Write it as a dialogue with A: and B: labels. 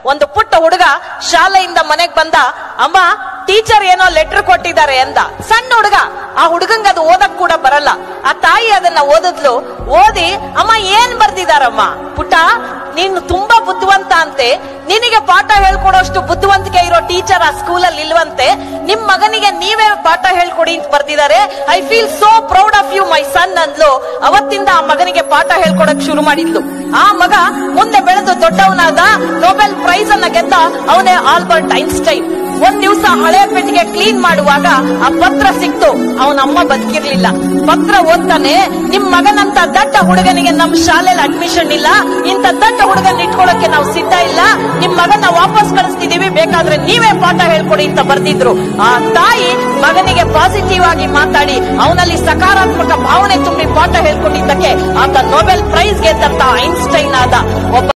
A: ಒಂದು ಪುಟ್ಟ ಹುಡುಗ ಶಾಲೆಯಿಂದ ಮನೆಗ್ ಬಂದ ಅಮ್ಮ ಟೀಚರ್ ಏನೋ ಲೆಟರ್ ಕೊಟ್ಟಿದ್ದಾರೆ ಅಂದ ಸಣ್ಣ ಹುಡುಗ ಆ ಹುಡುಗಂಗ ಅದು ಓದಕ್ ಕೂಡ ಬರಲ್ಲ ಆ ತಾಯಿ ಅದನ್ನ ಓದಿದ್ಲು ಓದಿ ಅಮ್ಮ ಏನ್ ಬರ್ದಿದಾರಮ್ಮ ಪುಟ್ಟ ನೀನು ತುಂಬಾ ಬುದ್ಧಿವಂತ ಅಂತೆ ನಿನಗೆ ಪಾಠ ಹೇಳ್ಕೊಡೋಷ್ಟು ಬುದ್ಧಿವಂತಿಕೆ ಇರೋ ಟೀಚರ್ ಆ ಸ್ಕೂಲಲ್ಲಿ ಇಲ್ವಂತೆ ನಿಮ್ ಮಗನಿಗೆ ನೀವೇ ಪಾಠ ಹೇಳ್ಕೊಡಿ ಅಂತ ಬರ್ದಿದ್ದಾರೆ I feel so proud of you my son ಅಂದ್ಲು ಅವತ್ತಿಂದ ಆ ಮಗನಿಗೆ ಪಾಠ ಹೇಳ್ಕೊಡಕ್ ಶುರು ಮಾಡಿದ್ಲು ಆ ಮಗ ಮುಂದೆ ಬೆಳೆದು ದೊಡ್ಡವನಾದ ನೊಬೆಲ್ ಪ್ರೈಸ್ ಅನ್ನ ಗೆದ್ದ ಅವನೇ ಆಲ್ಬರ್ಟ್ ಐನ್ಸ್ಟೈನ್ ಒಂದ್ ದಿವಸ ಹಳೆ ಪೆಟ್ಟಿಗೆ ಕ್ಲೀನ್ ಮಾಡುವಾಗ ಆ ಪತ್ರ ಸಿಕ್ತು ಅವನ ಅಮ್ಮ ಬದುಕಿರ್ಲಿಲ್ಲ ಪತ್ರ ಓದ್ತಾನೆ ನಿಮ್ ಮಗನಂತ ದಡ್ಡ ಹುಡುಗನಿಗೆ ನಮ್ ಶಾಲೆಯಲ್ಲಿ ಅಡ್ಮಿಷನ್ ಇಲ್ಲ ಇಂತ ದಡ್ಡ ಹುಡುಗನ್ ಇಟ್ಕೊಳಕ್ಕೆ ನಾವು ಸಿದ್ಧ ಇಲ್ಲ ನಿಮ್ ಮಗನ ವಾಪಸ್ ಕಳಿಸ್ತಿದೀವಿ ಬೇಕಾದ್ರೆ ನೀವೇ ಪಾಠ ಹೇಳ್ಕೊಡಿ ಅಂತ ಬರ್ದಿದ್ರು ಆ ತಾಯಿ ಮಗನಿಗೆ ಪಾಸಿಟಿವ್ ಆಗಿ ಮಾತಾಡಿ ಅವನಲ್ಲಿ ಸಕಾರಾತ್ಮಕ ಭಾವನೆ ತುಂಬಿ ಪಾಠ ಹೇಳ್ಕೊಂಡಿದ್ದಕ್ಕೆ ಆತ ನೊಬೆಲ್ ಪ್ರೈಸ್ ಗೆದ್ದಂತ ಐನ್ಸ್ಟೈನ್ ಆದ ಒಬ್ಬ